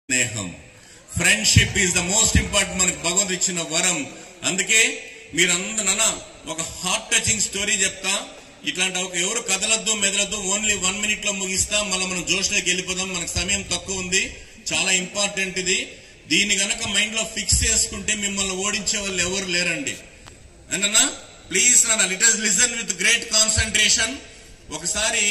స్నేహం friendship is the most important మనకు భగవంతుడు ఇచ్చిన వరం అందుకే మీరందరూ ఒక హార్ట్ టచింగ్ స్టోరీ చెప్తా ఇట్లాంటి ఒక ఎవరు కదలద్దు మెదలద్దు ఓన్లీ వన్ మినిట్ లో ముగిస్తా మళ్ళీ మనం జోష్లోకి వెళ్ళిపోదాం మనకు సమయం తక్కువ ఉంది చాలా ఇంపార్టెంట్ ఇది దీన్ని గనక మైండ్ లో ఫిక్స్ చేసుకుంటే మిమ్మల్ని ఓడించే వాళ్ళు ఎవరు లేరండి అన్న ప్లీజ్ నాన్న లిట్ లిసన్ విత్ గ్రేట్ కాన్సన్ట్రేషన్ ఒకసారి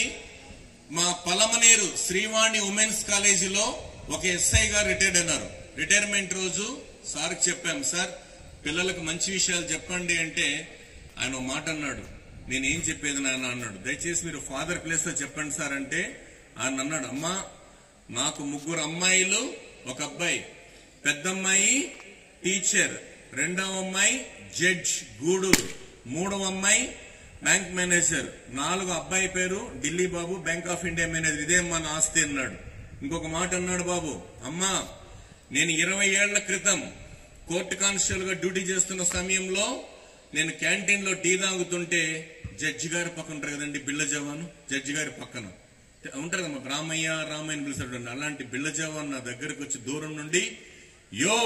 మా పలమనేరు శ్రీవాణి ఉమెన్స్ కాలేజీలో ఒక ఎస్ఐ గారు రిటైర్డ్ అయినారు రిటైర్మెంట్ రోజు సార్ చెప్పాం సార్ పిల్లలకు మంచి విషయాలు చెప్పండి అంటే ఆయన ఒక మాట అన్నాడు నేను ఏం చెప్పేది నాన్న అన్నాడు దయచేసి మీరు ఫాదర్ ప్లేస్ లో చెప్పండి సార్ అంటే ఆయన అన్నాడు అమ్మా నాకు ముగ్గురు అమ్మాయిలు ఒక అబ్బాయి పెద్దమ్మాయి టీచర్ రెండవ అమ్మాయి జడ్జ్ గూడూరు మూడవ అమ్మాయి బ్యాంక్ మేనేజర్ నాలుగు అబ్బాయి పేరు Delhi Babu bank of India manager ఇదే మన ఆస్తి అన్నాడు ఇంకొక మాట అన్నాడు బాబు అమ్మా నేను ఇరవై ఏళ్ల క్రితం కోర్టు కానిస్టేబుల్ గా డ్యూటీ చేస్తున్న సమయంలో నేను క్యాంటీన్ లో టీ తాగుతుంటే జడ్జి గారి పక్కన ఉంటారు కదండి బిళ్ళ జవాను జడ్జి గారి పక్కన ఉంటారు కదా మాకు రామయ్య రామయ్య పిలుస్తాడు అలాంటి బిళ్ళ జవాన్ నా దగ్గరకు వచ్చి దూరం నుండి యో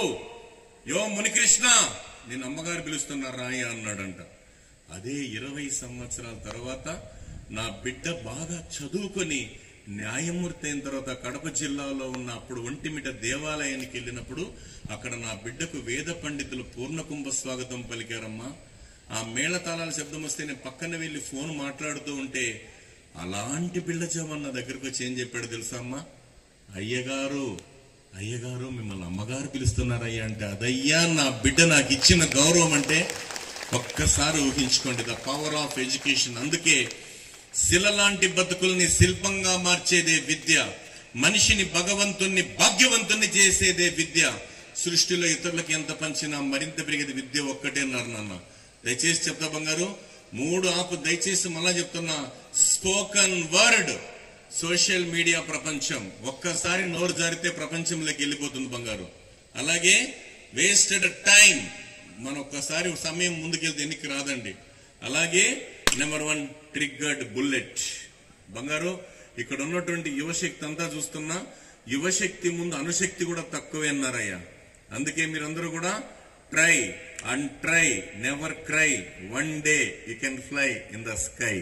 యో మునికృష్ణ నేను అమ్మగారు పిలుస్తున్నా రాయ అన్నాడంట అదే ఇరవై సంవత్సరాల తర్వాత నా బిడ్డ బాగా చదువుకొని న్యాయమూర్తి అయిన తర్వాత కడప జిల్లాలో ఉన్న అప్పుడు ఒంటిమిట దేవాలయానికి వెళ్ళినప్పుడు అక్కడ నా బిడ్డకు వేద పండితులు పూర్ణకుంభ స్వాగతం పలికారమ్మా ఆ మేళతాళాల శబ్దం వస్తే నేను పక్కన వెళ్లి ఫోన్ మాట్లాడుతూ ఉంటే అలాంటి బిళ్ళ జవన్ నా దగ్గరకు వచ్చి ఏం చెప్పాడు తెలుసా అమ్మా అయ్యగారు అయ్యగారు మిమ్మల్ని అమ్మగారు పిలుస్తున్నారయ్యా అంటే అదయ్యా నా బిడ్డ నాకు ఇచ్చిన గౌరవం అంటే ఒక్కసారి ఊహించుకోండి ద పవర్ ఆఫ్ ఎడ్యుకేషన్ అందుకే శిల లాంటి బతుకుల్ని శిల్పంగా మార్చేదే విద్య మనిషిని భగవంతుణ్ణి భాగ్యవంతుణ్ణి చేసేదే విద్య సృష్టిలో ఇతరులకు ఎంత పంచినా మరింత పెరిగేది విద్య ఒక్కటే అన్నారు నాన్న దయచేసి చెప్తా బంగారు మూడు ఆపు దయచేసి మళ్ళా చెప్తున్నా స్పోకన్ వర్డ్ సోషల్ మీడియా ప్రపంచం ఒక్కసారి నోరు జారితే ప్రపంచంలోకి వెళ్ళిపోతుంది బంగారు అలాగే వేస్టెడ్ టైం మన ఒక్కసారి సమయం ముందుకెళ్తే ఎన్నికి రాదండి అలాగే నెంబర్ వన్ ట్రిగ్గర్డ్ బుల్లెట్ బంగారు ఇక్కడ ఉన్నటువంటి యువశక్తి అంతా చూస్తున్నా యువశక్తి ముందు అణుశక్తి కూడా తక్కువే అన్నారయ్యా అందుకే మీరందరూ కూడా try and try never cry one day you can fly in the sky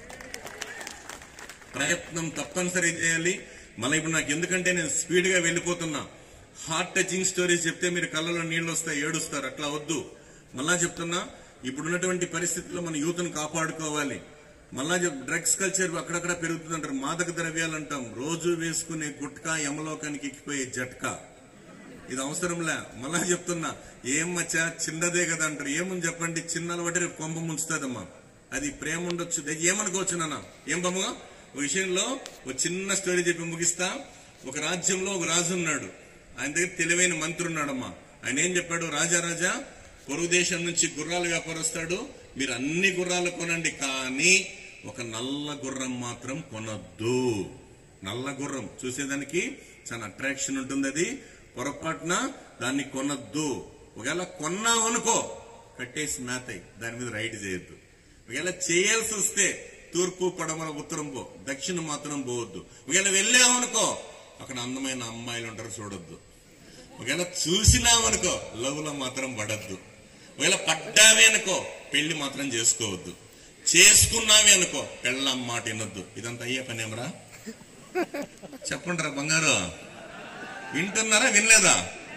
ప్రయత్నం తప్పనిసరి చేయాలి మళ్ళీ ఇప్పుడు నాకు ఎందుకంటే నేను స్పీడ్ గా వెళ్ళిపోతున్నా హార్ట్ టచింగ్ స్టోరీస్ చెప్తే మీరు కళ్ళలో నీళ్లు వస్తాయి ఏడుస్తారు అట్లా వద్దు మళ్ళా చెప్తున్నా ఇప్పుడున్నటువంటి పరిస్థితుల్లో మన యూత్ను కాపాడుకోవాలి మళ్ళా డ్రగ్స్ కల్చర్ అక్కడక్కడ పెరుగుతుంది అంటారు మాదక ద్రవ్యాలు అంటాం రోజు వేసుకునే గుట్కా యమలోకానికి ఎక్కిపోయే జట్కా ఇది అవసరంలే మళ్ళా చెప్తున్నా ఏం మచ్చా చిన్నదే కదా అంటారు ఏమని చెప్పండి చిన్న అలవాటు రేపు కొంప ముంచుతుందమ్మా అది ప్రేమ ఉండొచ్చు దయ- ఏమనుకోవచ్చు నాన్న ఏం బొమ్మగా ఒక విషయంలో ఒక చిన్న స్టోరీ చెప్పి ముగిస్తా ఒక రాజ్యంలో ఒక రాజు ఉన్నాడు ఆయన దగ్గర తెలివైన మంత్రి ఉన్నాడమ్మా ఆయన ఏం చెప్పాడు రాజా రాజా పొరుగు దేశం నుంచి గుర్రాలు వ్యాపారస్తాడు మీరు అన్ని గుర్రాలు కొనండి కానీ ఒక నల్ల గుర్రం మాత్రం కొనొద్దు నల్ల గుర్రం చూసేదానికి చాలా అట్రాక్షన్ ఉంటుంది అది పొరపాటున దాన్ని కొనొద్దు ఒకవేళ కొన్నావు అనుకో కట్టేసి మేతాయి దాని మీద రైడ్ చేయొద్దు ఒకవేళ చేయాల్సి వస్తే తూర్పు పడమర ఉత్తరం పో దక్షిణ మాత్రం పోవద్దు ఒకవేళ వెళ్ళామనుకో అక్కడ అందమైన అమ్మాయిలు ఉంటారు చూడొద్దు ఒకవేళ చూసినామనుకో లవ్ లో మాత్రం పడద్దు ఒకవేళ పడ్డావే అనుకో పెళ్లి మాత్రం చేసుకోవద్దు చేసుకున్నావే అనుకో పెళ్ళం మాట వినొద్దు ఇదంతా అయ్యే పనేమరా చెప్పండి రా బంగారు వింటున్నారా వినలేదా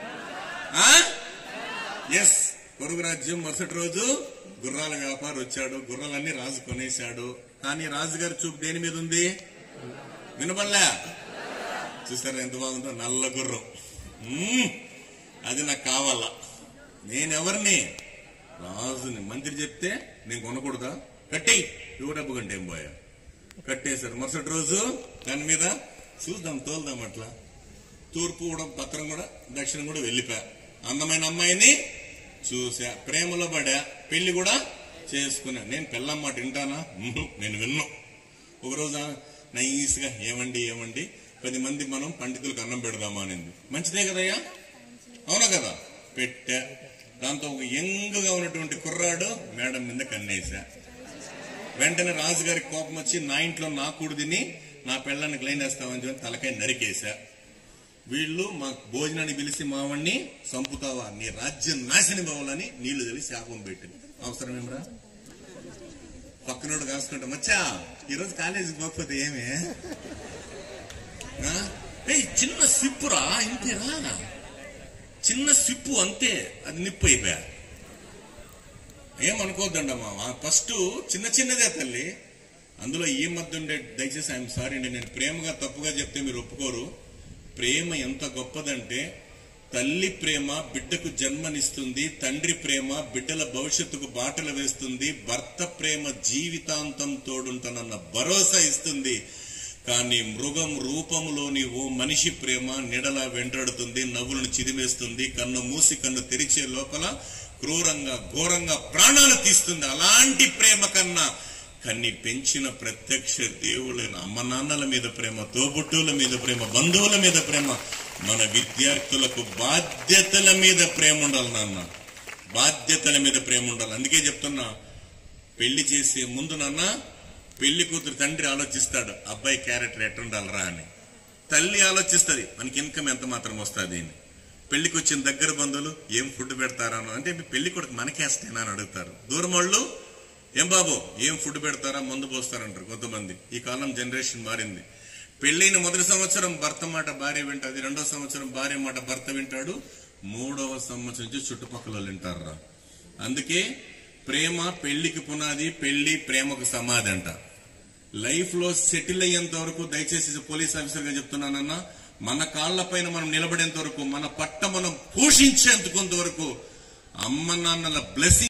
ఎస్ పొరుగు రాజ్యం మరుసటి రోజు గుర్రాల వ్యాపారి వచ్చాడు గుర్రాలన్నీ రాజు కొనేశాడు కానీ రాజుగారి చూపు దేని మీద ఉంది వినపడలే చూసారా ఎంత బాగుందో నల్ల గుర్రం మ్మ్. అది నాకు కావాలా నేనెవరిని రాజుని మంత్రి చెప్తే నేను కొనకూడదా కట్టి ఇవ్వ డబ్బు కంటే ఏం పోయా కట్టేశారు మరుసటి రోజు దాని మీద చూద్దాం తోలుదాం అట్లా తూర్పు కూడా పత్రం కూడా దక్షిణం కూడా వెళ్ళిపోయా అందమైన అమ్మాయిని చూసా ప్రేమలో పడా పెళ్లి కూడా చేసుకున్నా నేను పెళ్ళమ్మాట వింటానా ఉహు, నేను విన్ను ఒకరోజు నైస్ గా ఏమండి ఏమండి పది మంది మనం పండితులకు అన్నం పెడదామా అనింది మంచిదే కదయ్యా అవునా కదా పెట్టా దాంతో ఒక యంగ్ గా ఉన్నటువంటి కుర్రాడు మేడం మీద కన్నేసా వెంటనే రాజుగారికి కోపం వచ్చి నా ఇంట్లో నా కూడు తిని నా పెళ్ళానికి లైన్ వేస్తామని చెప్పి తలకాయ నరికేశా వీళ్ళు మా భోజనాన్ని పిలిచి మావాణ్ణి చంపుతావా నీ రాజ్యం నాశనం అవ్వాలని నీళ్లు తెలిసి శాపం పెట్టింది అవసరం ఏమరా పక్కనోడు కాసుకుంటా మచ్చా ఈరోజు కాలేజీకి పోకపోతే ఏమే ఆ? ఏయ్ చిన్న సిప్పురా ఇంతేరా చిన్న సిప్పు అంతే అది నిప్పు అయిపోయా ఏమనుకోద్దండమ్మా ఫస్ట్ చిన్న చిన్నదే తల్లి అందులో ఈ మధ్య ఉండే దయచేసి ఐఎమ్ సారీ అండి నేను ప్రేమగా తప్పుగా చెప్తే మీరు ఒప్పుకోరు ప్రేమ ఎంత గొప్పదంటే తల్లి ప్రేమ బిడ్డకు జన్మనిస్తుంది తండ్రి ప్రేమ బిడ్డల భవిష్యత్తుకు బాటలు వేస్తుంది భర్త ప్రేమ జీవితాంతం తోడుంటానన్న భరోసా ఇస్తుంది కానీ మృగం రూపంలోని ఓ మనిషి ప్రేమ నిడల వెంటాడుతుంది నవ్వులను చిదిమేస్తుంది కన్ను మూసి కన్ను తెరిచే లోపల క్రూరంగా ఘోరంగా ప్రాణాలు తీస్తుంది అలాంటి ప్రేమ కన్నా కన్ని పెంచిన ప్రత్యక్ష దేవుళ్ళైన అమ్మ నాన్నల మీద ప్రేమ తోబుట్టుల మీద ప్రేమ బంధువుల మీద ప్రేమ మన విద్యార్థులకు బాధ్యతల మీద ప్రేమ ఉండాలి నాన్న బాధ్యతల మీద ప్రేమ ఉండాలి అందుకే చెప్తున్నా పెళ్లి చేసే ముందు నాన్న పెళ్లి కూతురు తండ్రి ఆలోచిస్తాడు అబ్బాయి క్యారెక్టర్ ఎట్టుండాలరా అని తల్లి ఆలోచిస్తుంది మనకి ఇన్కమ్ ఎంత మాత్రం వస్తుంది అని పెళ్లికి వచ్చిన దగ్గర బంధువులు ఏం ఫుడ్ పెడతారా అని. అంటే మీ పెళ్లి కొడుకు మనకేస్తేనా అని అడుగుతారు దూరం వాళ్ళు ఏం బాబు ఏం ఫుడ్ పెడతారా మందు పోస్తారంటారు కొంతమంది ఈ కాలం జనరేషన్ మారింది పెళ్ళైన మొదటి సంవత్సరం భర్త మాట భార్య వింటది రెండో సంవత్సరం భార్య మాట భర్త వింటాడు మూడవ సంవత్సరం నుంచి చుట్టుపక్కల వాళ్ళు వింటారా అందుకే ప్రేమ పెళ్లికి పునాది పెళ్లి ప్రేమకు సమాధి అంట లైఫ్ లో సెటిల్ అయ్యేంత వరకు దయచేసి పోలీస్ ఆఫీసర్ గా చెప్తున్నానన్నా మన కాళ్లపైన మనం నిలబడేంత వరకు మన పట్ట మనం పోషించేంత కొంత వరకు అమ్మ నాన్నల బ్లెస్సింగ్